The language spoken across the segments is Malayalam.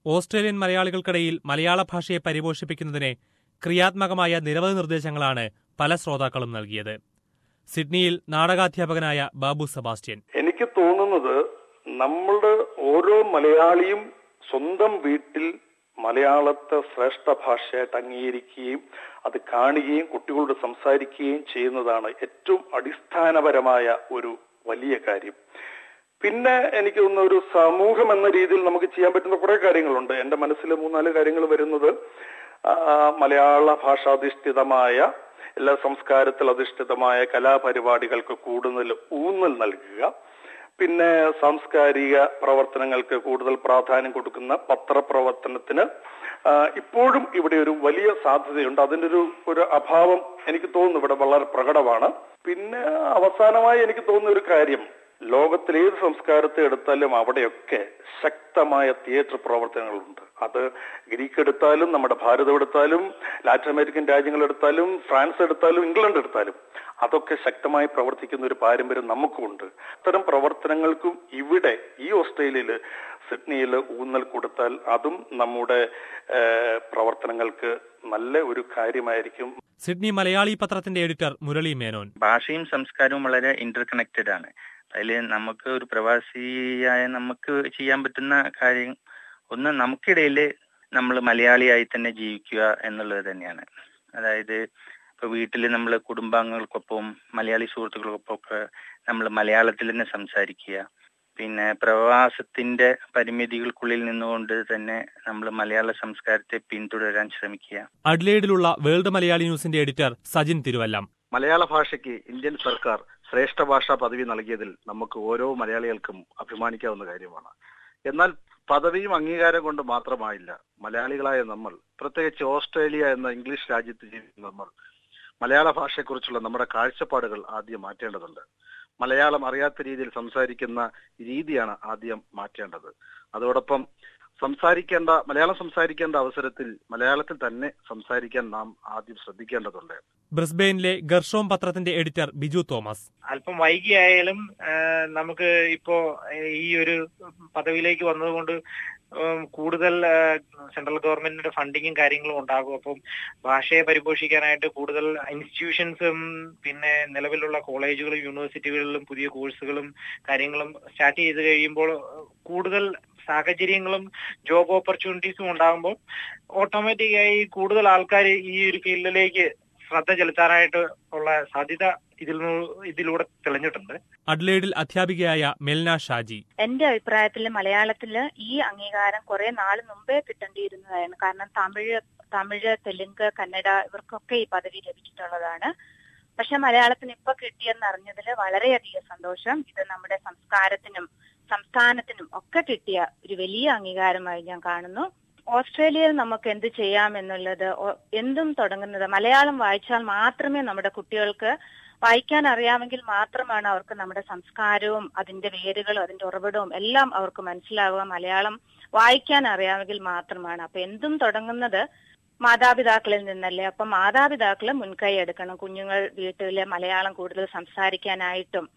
ഓസ്ട്രേലിയൻ മലയാളികൾക്കിടയിൽ മലയാള ഭാഷയെ പരിപോഷിപ്പിക്കുന്നതിന് ക്രിയാത്മകമായ നിരവധി നിർദ്ദേശങ്ങളാണ് പല ശ്രോതാക്കളും നൽകിയത് സിഡ്നിയിൽ നാടകാധ്യാപകനായ ബാബു സെബാസ്റ്റ്യൻ എനിക്ക് തോന്നുന്നത് നമ്മളുടെ ഓരോ മലയാളിയും സ്വന്തം വീട്ടിൽ മലയാളത്തെ ശ്രേഷ്ഠ ഭാഷയായിട്ട് അംഗീകരിക്കുകയും അത് കാണുകയും കുട്ടികളോട് സംസാരിക്കുകയും ചെയ്യുന്നതാണ് ഏറ്റവും അടിസ്ഥാനപരമായ ഒരു വലിയ കാര്യം പിന്നെ എനിക്ക് തോന്നുന്ന ഒരു സമൂഹം എന്ന രീതിയിൽ നമുക്ക് ചെയ്യാൻ പറ്റുന്ന കുറെ കാര്യങ്ങളുണ്ട് എന്റെ മനസ്സിൽ മൂന്നാല് കാര്യങ്ങൾ വരുന്നത് ആ, മലയാള ഭാഷാധിഷ്ഠിതമായ എല്ലാ സംസ്കാരത്തിൽ അധിഷ്ഠിതമായ കലാപരിപാടികൾക്ക് കൂടുതൽ ഊന്നൽ നൽകുക പിന്നെ സാംസ്കാരിക പ്രവർത്തനങ്ങൾക്ക് കൂടുതൽ പ്രാധാന്യം കൊടുക്കുന്ന പത്രപ്രവർത്തനത്തിന് ആ, ഇപ്പോഴും ഇവിടെ ഒരു വലിയ സാധ്യതയുണ്ട് അതിന്റെ ഒരു ഒരു അഭാവം എനിക്ക് തോന്നുന്നു ഇവിടെ വളരെ പ്രകടമാണ് പിന്നെ അവസാനമായി എനിക്ക് തോന്നുന്ന ഒരു കാര്യം ലോകത്തിലെ ഏത് സംസ്കാരത്തെ എടുത്താലും അവിടെയൊക്കെ ശക്തമായ തിയേറ്റർ പ്രവർത്തനങ്ങളുണ്ട് അത് ഗ്രീക്ക് എടുത്താലും നമ്മുടെ ഭാരതം എടുത്താലും ലാറ്റിൻ അമേരിക്കൻ രാജ്യങ്ങൾ എടുത്താലും ഫ്രാൻസ് എടുത്താലും ഇംഗ്ലണ്ട് എടുത്താലും അതൊക്കെ ശക്തമായി പ്രവർത്തിക്കുന്ന ഒരു പാരമ്പര്യം നമുക്കുമുണ്ട് അത്തരം പ്രവർത്തനങ്ങൾക്കും ഇവിടെ ഈ ഓസ്ട്രേലിയയില് സിഡ്നിയിൽ ഊന്നൽ കൊടുത്താൽ അതും നമ്മുടെ ഏഹ്, പ്രവർത്തനങ്ങൾക്ക് നല്ല ഒരു കാര്യമായിരിക്കും സിഡ്നി മലയാളി പത്രത്തിന്റെ എഡിറ്റർ മുരളി മേനോൻ ഭാഷയും സംസ്കാരവും വളരെ ഇന്റർകണക്റ്റഡ് ആണ് അതിൽ നമുക്ക് ഒരു പ്രവാസിയായ നമുക്ക് ചെയ്യാൻ പറ്റുന്ന കാര്യം ഒന്ന് നമുക്കിടയിൽ നമ്മൾ മലയാളിയായി തന്നെ ജീവിക്കുക എന്നുള്ളത് തന്നെയാണ് അതായത് ഇപ്പൊ വീട്ടിൽ നമ്മൾ കുടുംബാംഗങ്ങൾക്കൊപ്പം മലയാളി സുഹൃത്തുക്കൾക്കൊപ്പം ഒക്കെ നമ്മൾ മലയാളത്തിൽ തന്നെ സംസാരിക്കുക പിന്നെ പ്രവാസത്തിന്റെ പരിമിതികൾക്കുള്ളിൽ നിന്നുകൊണ്ട് തന്നെ നമ്മൾ മലയാള സംസ്കാരത്തെ പിന്തുടരാൻ ശ്രമിക്കുക അഡ്ലേഡിലുള്ള വേൾഡ് മലയാളി ന്യൂസിന്റെ എഡിറ്റർ സജിൻ തിരുവല്ലം മലയാള ഭാഷയ്ക്ക് ഇന്ത്യൻ സർക്കാർ ശ്രേഷ്ഠ ഭാഷാ പദവി നൽകിയതിൽ നമുക്ക് ഓരോ മലയാളികൾക്കും അഭിമാനിക്കാവുന്ന കാര്യമാണ് എന്നാൽ പദവിയും അംഗീകാരം കൊണ്ട് മാത്രമായില്ല മലയാളികളായ നമ്മൾ പ്രത്യേകിച്ച് ഓസ്ട്രേലിയ എന്ന ഇംഗ്ലീഷ് രാജ്യത്ത് ജീവിക്കുന്ന നമ്മൾ മലയാള ഭാഷയെക്കുറിച്ചുള്ള നമ്മുടെ കാഴ്ചപ്പാടുകൾ ആദ്യം മാറ്റേണ്ടതുണ്ട് മലയാളം അറിയാത്ത രീതിയിൽ സംസാരിക്കുന്ന രീതിയാണ് ആദ്യം മാറ്റേണ്ടത് അതോടൊപ്പം സംസാരിക്കേണ്ട മലയാളം സംസാരിക്കേണ്ട അവസരത്തിൽ മലയാളത്തിൽ തന്നെ സംസാരിക്കാൻ നാം ആദ്യം ശ്രദ്ധിക്കേണ്ടതുണ്ട് ബ്രിസ്ബെയിനിലെ ഗർഷോം പത്രത്തിന്റെ എഡിറ്റർ ബിജു തോമസ് അല്പം വൈകിയായാലും ആ, നമുക്ക് ഇപ്പോ ഈ ഒരു പദവിയിലേക്ക് വന്നതുകൊണ്ട് ഉം, കൂടുതൽ ആ, സെൻട്രൽ ഗവൺമെന്റിന്റെ ഫണ്ടിങ്ങും കാര്യങ്ങളും ഉണ്ടാകും അപ്പം ഭാഷയെ പരിപോഷിക്കാനായിട്ട് കൂടുതൽ ഇൻസ്റ്റിറ്റ്യൂഷൻസും പിന്നെ നിലവിലുള്ള കോളേജുകളും യൂണിവേഴ്സിറ്റികളിലും പുതിയ കോഴ്സുകളും കാര്യങ്ങളും സ്റ്റാർട്ട് ചെയ്ത് കഴിയുമ്പോൾ കൂടുതൽ സാഹചര്യങ്ങളും ജോബ് ഓപ്പർച്യൂണിറ്റീസും ഉണ്ടാകുമ്പോൾ ഓട്ടോമാറ്റിക്കായി കൂടുതൽ ആൾക്കാർ ഈ ഒരു ഫീൽഡിലേക്ക് ശ്രദ്ധ ചെലുത്താനായിട്ട് ഉള്ള സാധ്യത ഇതിൽ നിന്ന് ഇതിലൂടെ തെളിഞ്ഞിട്ടുണ്ട് അഡ്ലേഡിൽ അധ്യാപികയായ മെൽന ഷാജി എന്റെ അഭിപ്രായത്തിൽ മലയാളത്തില് ഈ അംഗീകാരം കുറെ നാൾ മുമ്പേ കിട്ടേണ്ടിയിരുന്നതാണ് കാരണം തമിഴ് തമിഴ് തെലുങ്ക് കന്നഡ ഇവർക്കൊക്കെ ഈ പദവി ലഭിച്ചിട്ടുള്ളതാണ് പക്ഷെ മലയാളത്തിന് ഇപ്പൊ കിട്ടിയെന്ന് അറിഞ്ഞതിൽ വളരെയധികം സന്തോഷം ഇത് നമ്മുടെ സംസ്കാരത്തിനും സംസ്ഥാനത്തിനും ഒക്കെ കിട്ടിയ ഒരു വലിയ അംഗീകാരമായി ഞാൻ കാണുന്നു ഓസ്ട്രേലിയയിൽ നമുക്ക് എന്ത് ചെയ്യാം എന്നുള്ളത് ഒ- എന്തും തുടങ്ങുന്നത് മലയാളം വായിച്ചാൽ മാത്രമേ നമ്മുടെ കുട്ടികൾക്ക് വായിക്കാൻ അറിയാമെങ്കിൽ മാത്രമാണ് അവർക്ക് നമ്മുടെ സംസ്കാരവും അതിന്റെ വേരുകളും അതിന്റെ ഉറവിടവും എല്ലാം അവർക്ക് മനസ്സിലാവുക മലയാളം വായിക്കാൻ അറിയാമെങ്കിൽ മാത്രമാണ് അപ്പൊ എന്തും തുടങ്ങുന്നത് മാതാപിതാക്കളിൽ നിന്നല്ലേ അപ്പൊ മാതാപിതാക്കള് മുൻകൈ എടുക്കണം കുഞ്ഞുങ്ങൾ വീട്ടില് മലയാളം കൂടുതൽ സംസാരിക്കാനായിട്ടും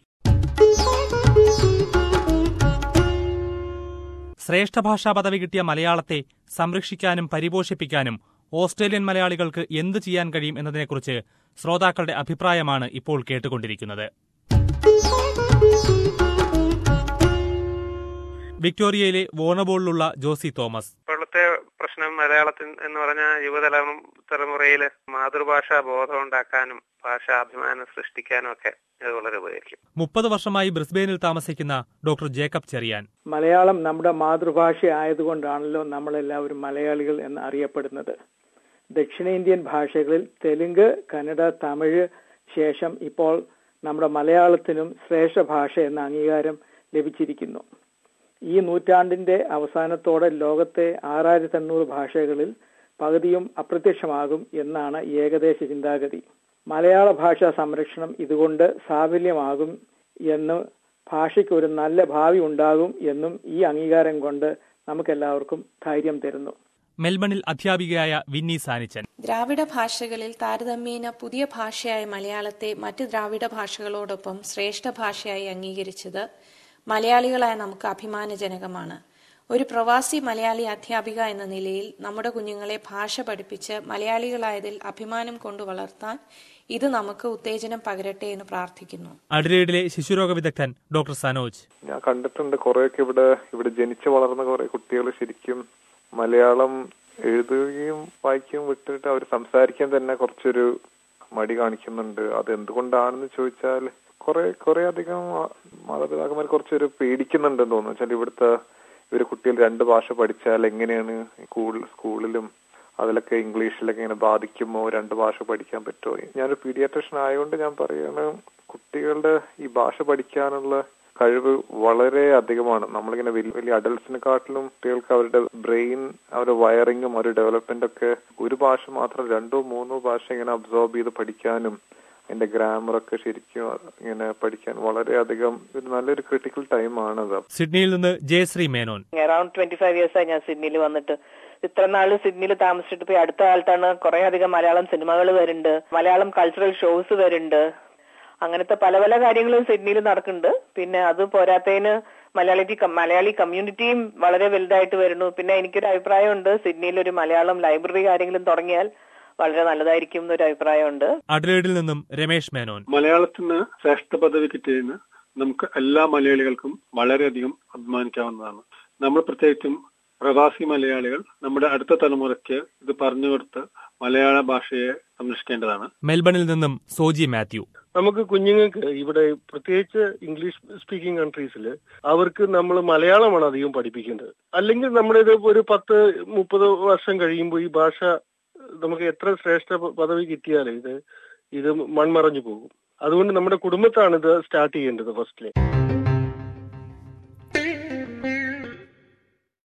ശ്രേഷ്ഠ ഭാഷാ പദവി കിട്ടിയ മലയാളത്തെ സംരക്ഷിക്കാനും പരിപോഷിപ്പിക്കാനും ഓസ്ട്രേലിയൻ മലയാളികൾക്ക് എന്ത് ചെയ്യാൻ കഴിയും എന്നതിനെക്കുറിച്ച് ശ്രോതാക്കളുടെ അഭിപ്രായമാണ് ഇപ്പോൾ കേട്ടുകൊണ്ടിരിക്കുന്നത് വിക്ടോറിയയിലെ വോണബോളിലുള്ള ജോസി തോമസ് ഇപ്പോഴത്തെ പ്രശ്നം മലയാളത്തിൽ എന്ന് പറഞ്ഞാൽ യുവതലമു തലമുറയിൽ മാതൃഭാഷാ ബോധം ഉണ്ടാക്കാനും ഭാഷാഭിമാനം സൃഷ്ടിക്കാനും ഒക്കെ ഇത് വളരെ ഉപകരിക്കും മുപ്പത് വർഷമായി ബ്രിസ്ബെയിനിൽ താമസിക്കുന്ന ഡോക്ടർ ജേക്കബ് ചെറിയാൻ മലയാളം നമ്മുടെ മാതൃഭാഷ ആയതുകൊണ്ടാണല്ലോ നമ്മളെല്ലാവരും മലയാളികൾ എന്ന് അറിയപ്പെടുന്നത് ദക്ഷിണേന്ത്യൻ ഭാഷകളിൽ തെലുങ്ക് കന്നഡ തമിഴ് ശേഷം ഇപ്പോൾ നമ്മുടെ മലയാളത്തിനും ശ്രേഷ്ഠ ഭാഷ എന്ന അംഗീകാരം ലഭിച്ചിരിക്കുന്നു ഈ നൂറ്റാണ്ടിന്റെ അവസാനത്തോടെ ലോകത്തെ ആറായിരത്തി എണ്ണൂറ് ഭാഷകളിൽ പകുതിയും അപ്രത്യക്ഷമാകും എന്നാണ് ഏകദേശ ചിന്താഗതി മലയാള ഭാഷാ സംരക്ഷണം ഇതുകൊണ്ട് സാഫല്യമാകും എന്ന് ഭാഷയ്ക്ക് ഒരു നല്ല ഭാവി ഉണ്ടാകും എന്നും ഈ അംഗീകാരം കൊണ്ട് നമുക്കെല്ലാവർക്കും ധൈര്യം തരുന്നു മെൽബണിൽ അധ്യാപികയായ വിന്നി സാനിച്ചൻ ദ്രാവിഡ ഭാഷകളിൽ താരതമ്യേന പുതിയ ഭാഷയായ മലയാളത്തെ മറ്റ് ദ്രാവിഡ ഭാഷകളോടൊപ്പം ശ്രേഷ്ഠ ഭാഷയായി അംഗീകരിച്ചത് മലയാളികളായ നമുക്ക് അഭിമാനജനകമാണ് ഒരു പ്രവാസി മലയാളി അധ്യാപിക എന്ന നിലയിൽ നമ്മുടെ കുഞ്ഞുങ്ങളെ ഭാഷ പഠിപ്പിച്ച് മലയാളികളായതിൽ അഭിമാനം കൊണ്ട് വളർത്താൻ ഇത് നമുക്ക് ഉത്തേജനം പകരട്ടെ എന്ന് പ്രാർത്ഥിക്കുന്നു അഡിലേഡിലെ ശിശുരോഗ വിദഗ്ധൻ ഡോക്ടർ സനോജ് ഞാൻ കണ്ടിട്ടുണ്ട് കുറെയൊക്കെ ഇവിടെ ഇവിടെ ജനിച്ചു വളർന്ന കുറെ കുട്ടികൾ ശരിക്കും മലയാളം എഴുതുകയും വായിക്കുകയും വിട്ടിട്ട് അവർ സംസാരിക്കാൻ തന്നെ കുറച്ചൊരു മടി കാണിക്കുന്നുണ്ട് അത് എന്തുകൊണ്ടാണെന്ന് ചോദിച്ചാൽ കുറെ കുറെ അധികം മാതാപിതാക്കന്മാർ കുറച്ചൊരു പേടിക്കുന്നുണ്ടെന്ന് തോന്നുന്നു വെച്ചാൽ ഇവിടുത്തെ ഇവര് കുട്ടികൾ രണ്ട് ഭാഷ പഠിച്ചാൽ എങ്ങനെയാണ് സ്കൂൾ സ്കൂളിലും അതിലൊക്കെ ഇംഗ്ലീഷിലൊക്കെ ഇങ്ങനെ ബാധിക്കുമോ രണ്ട് ഭാഷ പഠിക്കാൻ പറ്റുമോ ഞാനൊരു പീഡിയാട്രിഷ്യൻ ആയതുകൊണ്ട് ഞാൻ പറയാണ് കുട്ടികളുടെ ഈ ഭാഷ പഠിക്കാനുള്ള കഴിവ് വളരെ അധികമാണ് നമ്മളിങ്ങനെ വലിയ വലിയ അഡൽസിനെക്കാട്ടിലും കുട്ടികൾക്ക് അവരുടെ ബ്രെയിൻ അവരുടെ വയറിങ്ങും അവരുടെ ഡെവലപ്മെന്റ് ഒക്കെ ഒരു ഭാഷ മാത്രം രണ്ടോ മൂന്നോ ഭാഷ ഇങ്ങനെ അബ്സോർബ് ചെയ്ത് പഠിക്കാനും അതിന്റെ ഗ്രാമർ ഒക്കെ ശരിക്കും ഇങ്ങനെ പഠിക്കാൻ വളരെയധികം ഒരു നല്ലൊരു ക്രിട്ടിക്കൽ ടൈമാണ് അത് സിഡ്നിയിൽ നിന്ന് Jayashree Menon around twenty five ഇയേഴ്സായി ഞാൻ സിഡ്നിയിൽ വന്നിട്ട് ഇത്ര നാള് സിഡ്നിയിൽ താമസിച്ചിട്ട് പോയി അടുത്ത കാലത്താണ് കുറെ അധികം മലയാളം സിനിമകൾ വരുന്നുണ്ട് മലയാളം കൾച്ചറൽ ഷോസ് വരുന്നുണ്ട് അങ്ങനത്തെ പല പല കാര്യങ്ങളും സിഡ്നിയിൽ നടക്കുന്നുണ്ട് പിന്നെ അത് പോരാത്തതിന് മലയാളി മലയാളി കമ്മ്യൂണിറ്റിയും വളരെ വലുതായിട്ട് വരുന്നു പിന്നെ എനിക്കൊരു അഭിപ്രായമുണ്ട് സിഡ്നിയിൽ ഒരു മലയാളം ലൈബ്രറി കാര്യങ്ങളും തുടങ്ങിയാൽ വളരെ നല്ലതായിരിക്കും എന്നൊരു അഭിപ്രായമുണ്ട് അഡ്ലേഡിൽ നിന്നും രമേശ് മേനോൻ മലയാളത്തിന് ശ്രേഷ്ഠ പദവി കിട്ടിയതിന് നമുക്ക് എല്ലാ മലയാളികൾക്കും വളരെയധികം അഭിമാനിക്കാവുന്നതാണ് നമ്മൾ പ്രത്യേകിച്ചും പ്രവാസി മലയാളികൾ നമ്മുടെ അടുത്ത തലമുറയ്ക്ക് ഇത് പറഞ്ഞു കൊടുത്ത് മലയാള ഭാഷയെ സംരക്ഷിക്കേണ്ടതാണ് മെൽബണിൽ നിന്നും സോജി മാത്യു നമുക്ക് കുഞ്ഞുങ്ങൾക്ക് ഇവിടെ പ്രത്യേകിച്ച് ഇംഗ്ലീഷ് സ്പീക്കിംഗ് കൺട്രീസിൽ അവർക്ക് നമ്മൾ മലയാളമാണ് അധികം പഠിപ്പിക്കേണ്ടത് അല്ലെങ്കിൽ നമ്മുടെ ഇത് ഒരു പത്ത് മുപ്പത് വർഷം കഴിയുമ്പോൾ ഈ ഭാഷ നമുക്ക് എത്ര ശ്രേഷ്ഠ പദവി കിട്ടിയാലും ഇത് ഇത് മൺമറഞ്ഞു പോകും അതുകൊണ്ട് നമ്മുടെ കുടുംബത്താണ് ഇത് സ്റ്റാർട്ട് ചെയ്യേണ്ടത് ഫസ്റ്റിലെ